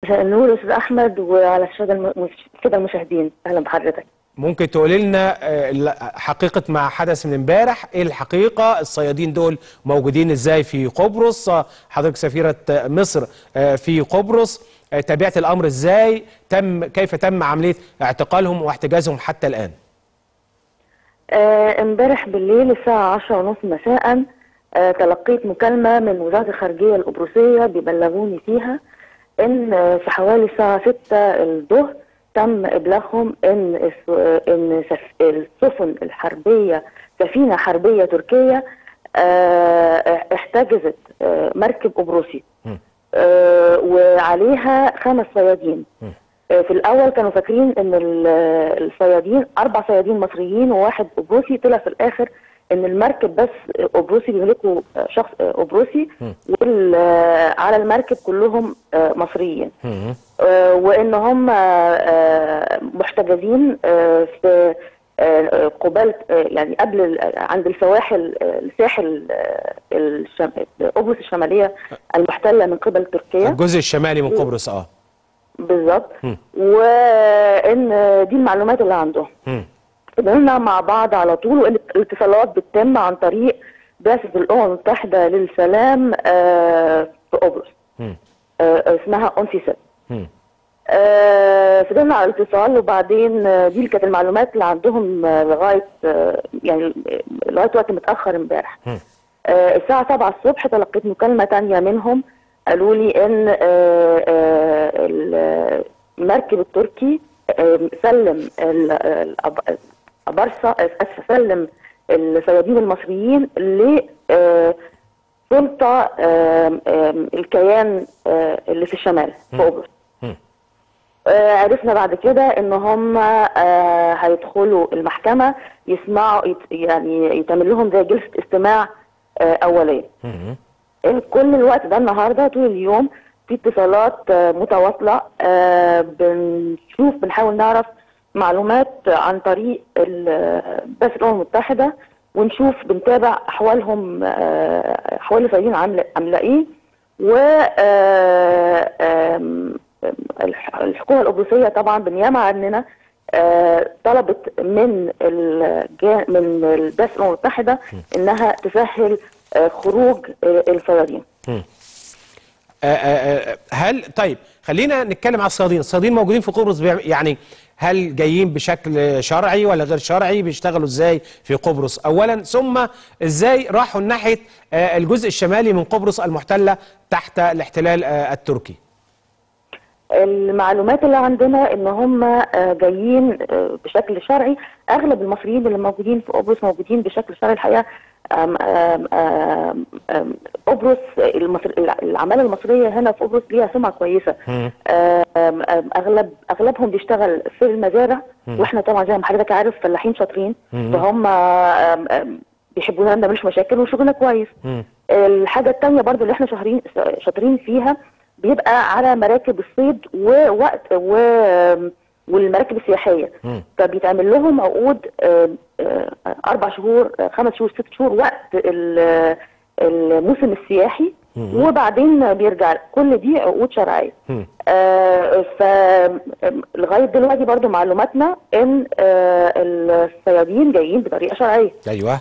مساء النور استاذ احمد وعلى الساده الم- الساده المشاهدين اهلا بحضرتك ممكن تقولي لنا آه، ال- حقيقة ما حدث من امبارح ايه الحقيقة الصيادين دول موجودين ازاي في قبرص آه، حضرتك سفيرة آه، مصر آه، في قبرص آه، تابعت الامر ازاي تم كيف تم عملية اعتقالهم واحتجازهم حتى الان آه، امبارح بالليل الساعه 10 ونص مساء آه، تلقيت مكالمه من وزاره الخارجيه القبرصيه بيبلغوني فيها ان آه، في حوالي الساعه 6 الظهر تم ابلاغهم ان الس- آه، ان سف- السفن الحربيه سفينه حربيه تركيه آه، احتجزت آه، مركب قبرصي آه، وعليها خمس صيادين آه، في الاول كانوا فاكرين ان ال- الصيادين اربع صيادين مصريين وواحد قبرصي طلع في الاخر ان المركب بس قبرصي بيملكوا آه، شخص آه، قبرصي وعلى المركب كلهم آه، مصريين آه، وان هم آه، محتجزين آه، في آه، قبالة آه، يعني قبل ال- عند السواحل آه، الساحل آه، الشم- قبرص الشماليه المحتله من قبل تركيا الجزء الشمالي من قبرص اه بالظبط وان دي المعلومات اللي عندهم مم. فضلنا مع بعض على طول وان الاتصالات بتتم عن طريق بعثه الامم المتحده للسلام آه، في قبرص مم. آه، اسمها اونسيسات مم. آه، فضلنا على الاتصال وبعدين آه، دي اللي كانت المعلومات اللي عندهم آه، لغايه آه، يعني آه، لغايه وقت متاخر امبارح مم. آه، الساعه 7 الصبح تلقيت مكالمه تانية منهم قالوا لي ان آه، آه، المركب التركي آه، سلم ال- الأب- الابارسه اسف سلم الصيادين المصريين ل آه، سلطه آم، آم، الكيان آه، اللي في الشمال في قبرص مم. آه، عرفنا بعد كده ان هم آه، هيدخلوا المحكمه يسمعوا يت- يعني يتعمل لهم زي جلسه استماع آه، اوليه مم. كل الوقت ده النهارده طول اليوم في اتصالات آه، متواصله آه، بنشوف بنحاول نعرف معلومات عن طريق ال- بس الامم المتحده ونشوف بنتابع احوالهم آه، احوال الصيادين عامله عامله ايه و آه، آم، الح- الحكومه القبرصيه طبعا بالنيابه عننا آه، طلبت من الجا... من البعثه الامم المتحده انها تسهل آه، خروج آه، الصيادين آه، آه، آه، هل طيب خلينا نتكلم على الصيادين الصيادين موجودين في قبرص بيعم- يعني هل جايين بشكل شرعي ولا غير شرعي بيشتغلوا ازاي في قبرص اولا ثم ازاي راحوا ناحيه آه، الجزء الشمالي من قبرص المحتله تحت الاحتلال آه، التركي المعلومات اللي عندنا ان هم آه، جايين آه، بشكل شرعي اغلب المصريين اللي موجودين في قبرص موجودين بشكل شرعي الحقيقه آم، آم، آم، آم، قبرص المصر... العماله المصريه هنا في قبرص ليها سمعه كويسه آم، آم، اغلب اغلبهم بيشتغل في المزارع واحنا طبعا زي ما حضرتك عارف فلاحين شاطرين فهم آم، آم، بيحبونا ما بنعملش مشاكل وشغلنا كويس الحاجه الثانيه برضو اللي احنا شاطرين شاطرين فيها بيبقى على مراكب الصيد ووقت و والمراكب السياحيه فبيتعمل لهم عقود آه، آه، اربع شهور آه، خمس شهور ست شهور وقت ال- الموسم السياحي وبعدين بيرجع كل دي عقود شرعيه آه ف لغايه دلوقتي برضو معلوماتنا ان آه الصيادين جايين بطريقه شرعيه ايوه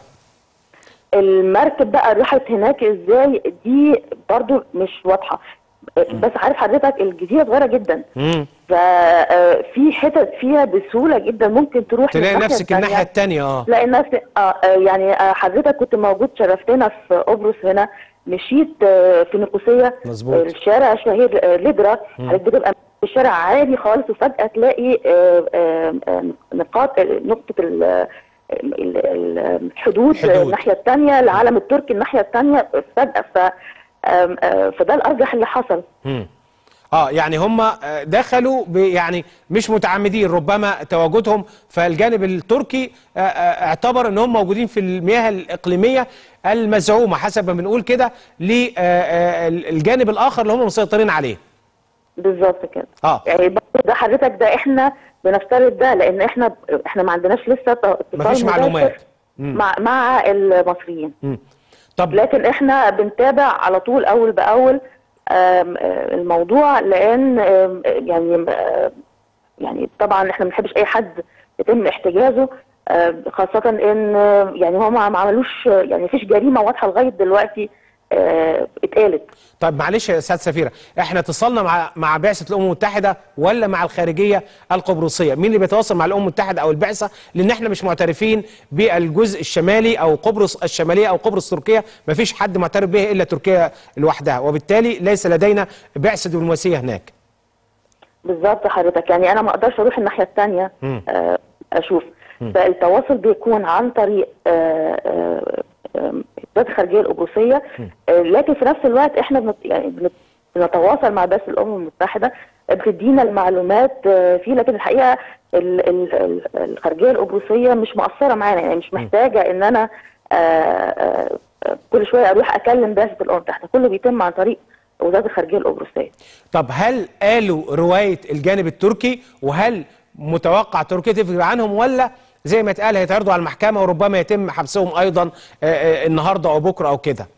المركب بقى راحت هناك ازاي دي برضو مش واضحه بس عارف حضرتك الجزيره صغيره جدا مم. ففي حتت فيها بسهوله جدا ممكن تروح تلاقي للناحية نفسك الناحيه التانية. الثانيه اه تلاقي نفسك آه آه، يعني آه حضرتك كنت موجود شرفتنا في قبرص هنا مشيت آه في نيقوسيه مظبوط. آه، الشارع الشهير آه ليدرا حضرتك بتبقى في الشارع عادي خالص وفجاه تلاقي آه آه آه نقاط آه، نقطه ال- ال- ال- الحدود حدود. آه، الناحيه الثانيه العالم التركي الناحيه الثانيه فجاه ف آم، آه، فده الارجح اللي حصل مم. اه يعني هم آه، دخلوا ب- يعني مش متعمدين ربما تواجدهم فالجانب التركي آه، آه، اعتبر ان هم موجودين في المياه الاقليميه المزعومه حسب ما بنقول كده للجانب الاخر اللي هم مسيطرين عليه بالظبط كده اه يعني برضه ده حضرتك ده احنا بنفترض ده لان احنا احنا ما عندناش لسه ت- اتصال مفيش مباشر معلومات. مع مع المصريين مم. طب لكن احنا بنتابع على طول اول باول آم، آه، الموضوع لان آم، آه، يعني آه، يعني طبعا احنا ما بنحبش اي حد يتم احتجازه آه، خاصة ان آه، يعني هم ما عملوش آه، يعني مفيش جريمة واضحة لغاية دلوقتي آه، اتقالت طيب معلش يا استاذ سفيره احنا اتصلنا مع مع بعثه الامم المتحده ولا مع الخارجيه القبرصيه مين اللي بيتواصل مع الامم المتحده او البعثه لان احنا مش معترفين بالجزء الشمالي او قبرص الشماليه او قبرص تركيا ما فيش حد معترف به الا تركيا لوحدها وبالتالي ليس لدينا بعثه دبلوماسيه هناك بالظبط حضرتك يعني انا ما اقدرش اروح الناحيه الثانيه مم. اشوف فالتواصل بيكون عن طريق آه، آه، آه، وزاره الخارجيه القبرصيه آه، لكن في نفس الوقت احنا بنت يعني بنت- بنتواصل مع بعثه الامم المتحده بتدينا المعلومات آه، فيه لكن الحقيقه ال- ال- ال- الخارجيه القبرصيه مش مقصره معانا يعني مش محتاجه ان انا آه، آه، آه، كل شويه اروح اكلم بعثه الامم المتحده كله بيتم عن طريق وزاره الخارجيه القبرصيه طب هل قالوا روايه الجانب التركي وهل متوقع تركيا تفرج عنهم ولا زي ما اتقال هيتعرضوا على المحكمه وربما يتم حبسهم ايضا آه، آه، النهارده او بكره او كده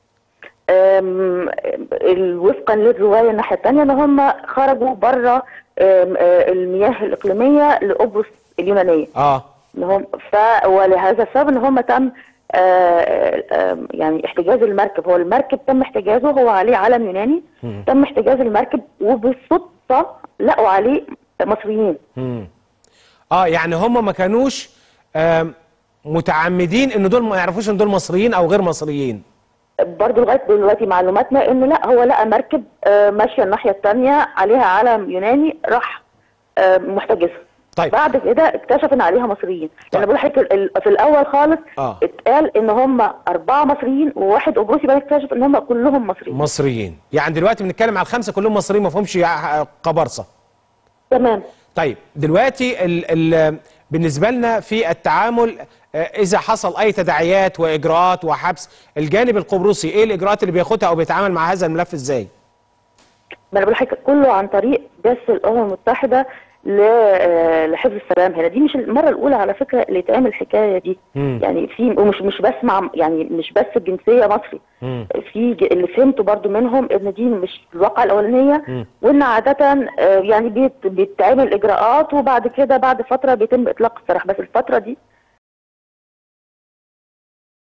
أم، ال- وفقا للروايه الناحيه الثانيه ان هم خرجوا بره المياه الاقليميه لقبرص اليونانيه اه ان هم ف ولهذا السبب ان هم تم آه، آه، يعني احتجاز المركب هو المركب تم احتجازه هو عليه علم يوناني تم احتجاز المركب وبالصدفه لقوا عليه مصريين مم. اه يعني هم ما كانوش آم، متعمدين ان دول ما يعرفوش ان دول مصريين او غير مصريين برضه لغايه دلوقتي معلوماتنا ان لا هو لقى مركب آه، ماشيه الناحيه الثانيه عليها علم يوناني راح آه، محتجزها طيب. بعد كده اكتشف ان عليها مصريين طيب. انا بقول لحضرتك ال- ال- في الاول خالص آه. اتقال ان هم اربعه مصريين وواحد قبرصي بعد كده اكتشف ان هم كلهم مصريين مصريين يعني دلوقتي بنتكلم على الخمسه كلهم مصريين ما فيهمش يع- قبرصه تمام طيب دلوقتي ال ال بالنسبه لنا في التعامل آه، اذا حصل اي تداعيات واجراءات وحبس الجانب القبرصي ايه الاجراءات اللي بياخدها او بيتعامل مع هذا الملف ازاي ما انا بقول لحضرتك كله عن طريق بس الامم المتحده ل- آه، لحفظ السلام هنا دي مش المره الاولى على فكره اللي تعمل الحكايه دي مم. يعني في ومش مش بس مع يعني مش بس الجنسيه مصري مم. في ج- اللي فهمته برضو منهم ان دي مش الواقعه الاولانيه مم. وان عاده آه، يعني بيت بيتعمل اجراءات وبعد كده بعد فتره بيتم اطلاق السراح بس الفتره دي